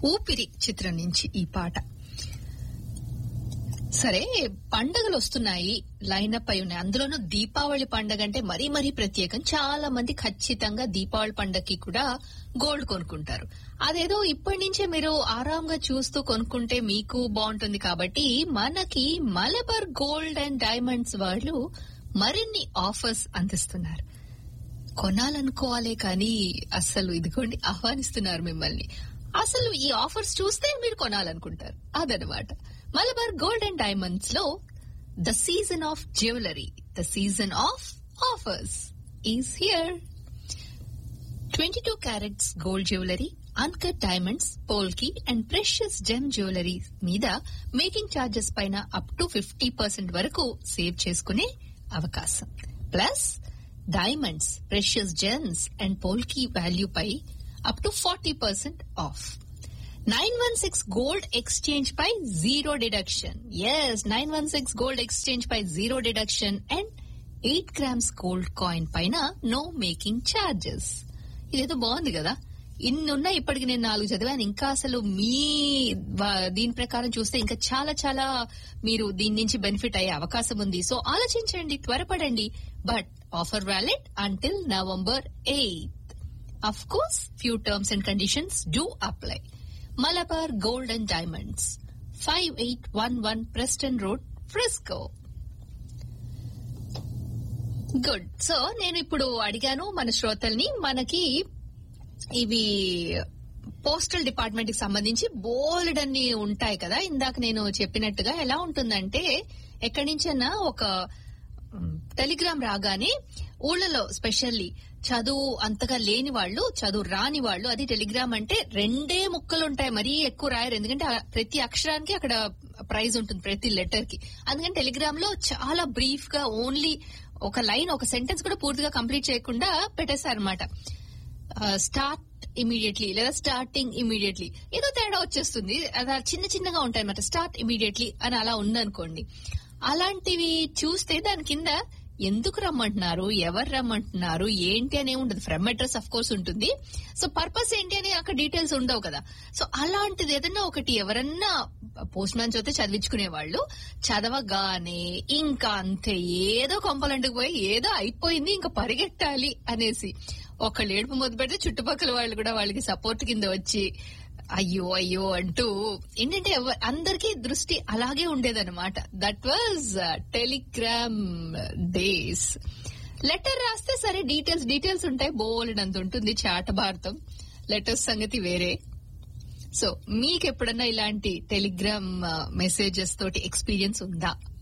ఊపిరి చిత్రం నుంచి ఈ పాట సరే పండగలు వస్తున్నాయి లైనప్ అయి ఉన్నాయి అందులోనూ దీపావళి పండగ అంటే మరీ మరీ ప్రత్యేకం చాలా మంది ఖచ్చితంగా దీపావళి పండగకి కూడా గోల్డ్ కొనుక్కుంటారు అదేదో ఇప్పటి నుంచే మీరు ఆరాంగా చూస్తూ కొనుక్కుంటే మీకు బాగుంటుంది కాబట్టి మనకి మలబార్ గోల్డ్ అండ్ డైమండ్స్ వాళ్ళు మరిన్ని ఆఫర్స్ అందిస్తున్నారు కొనాలనుకోవాలే కానీ అస్సలు ఇదిగోండి ఆహ్వానిస్తున్నారు మిమ్మల్ని అసలు ఈ ఆఫర్స్ చూస్తే మీరు కొనాలనుకుంటారు అదనమాట మలబార్ గోల్డ్ అండ్ డైమండ్స్ లో the season of jewellery the season of offers is here twenty two carats gold jewellery uncut diamonds polki and precious gem jewellery మీద మేకింగ్ ఛార్జెస్ పైన అప్ టు ఫిఫ్టీ పర్సెంట్ వరకు save చేసుకునే అవకాశం plus diamonds precious gems and polki value పై up to forty percent off nine one six gold exchange పై zero deduction yes nine one six gold exchange పై zero deduction and eight grams gold coin పైన no making charges ఇదేదో బాగుంది కదా ఇన్ని ఉన్నాయి ఇప్పటికి నేను నాలుగు చదివాను ఇంకా అసలు మీ వా- దీని ప్రకారం చూస్తే ఇంకా చాలా చాలా మీరు దీని నుంచి బెనిఫిట్ అయ్యే అవకాశం ఉంది సో ఆలోచించండి త్వరపడండి but offer valid until November eighth of course few terms and conditions do apply Malabar gold and diamonds five eight one one Preston road Frisco good so నేను ఇప్పుడు అడిగాను మన శ్రోతల్ని మనకి ఇవి పోస్టల్ డిపార్ట్మెంట్ కి సంబంధించి బోల్డ్ అన్ని ఉంటాయి కదా ఇందాక నేను చెప్పినట్టుగా ఎలా ఉంటుందంటే ఎక్కడి నుంచైనా ఒక టెలిగ్రామ్ రాగానే ఊళ్ళలో స్పెషల్లీ చదువు అంతగా లేని వాళ్ళు చదువు రాని వాళ్ళు అది టెలిగ్రామ్ అంటే రెండే ముక్కలు ఉంటాయి మరీ ఎక్కువ రాయరు ఎందుకంటే ఆ ప్రతి అక్షరానికి అక్కడ ప్రైజ్ ఉంటుంది ప్రతి లెటర్ కి అందుకని టెలిగ్రామ్ లో చాలా బ్రీఫ్ గా ఓన్లీ ఒక లైన్ ఒక సెంటెన్స్ కూడా పూర్తిగా కంప్లీట్ చేయకుండా పెట్టేశారనమాట స్టార్ట్ ఇమీడియట్లీ లేదా స్టార్టింగ్ ఇమీడియట్లీ ఏదో తేడా వచ్చేస్తుంది అది చిన్న చిన్నగా ఉంటాయి అన్నమాట స్టార్ట్ ఇమీడియట్లీ అని అలా ఉందనుకోండి అలాంటివి చూస్తే దాని కింద ఎందుకు రమ్మంటున్నారు ఎవరు రమ్మంటున్నారు ఏంటి అనే ఉండదు ఫ్రమ్ అడ్రస్ అఫ్ కోర్స్ ఉంటుంది సో పర్పస్ ఏంటి అని అక్కడ డీటెయిల్స్ ఉండవు కదా సో అలాంటిది ఏదన్నా ఒకటి ఎవరన్నా పోస్ట్ మ్యాన్ చదివితే చదివించుకునే వాళ్ళు చదవగానే ఇంకా అంతే ఏదో కొంపలంటుకు పోయి ఏదో అయిపోయింది ఇంకా పరిగెట్టాలి అనేసి ఒకళ్ళు ఏడుపు మొదలు పెడితే చుట్టుపక్కల వాళ్ళు కూడా వాళ్ళకి సపోర్ట్ కింద వచ్చి అయ్యో అయ్యో అంటూ ఏంటంటే ఎవ- అందరికీ దృష్టి అలాగే ఉండేదన్నమాట that was telegram days letter రాస్తే సరే డీటెయిల్స్ డీటెయిల్స్ ఉంటాయి బోలెడ్ అంత ఉంటుంది చాట భారతం లెటర్స్ సంగతి వేరే సో మీకు ఎప్పుడన్నా ఇలాంటి టెలిగ్రామ్ మెసేజెస్ తోటి ఎక్స్పీరియన్స్ ఉందా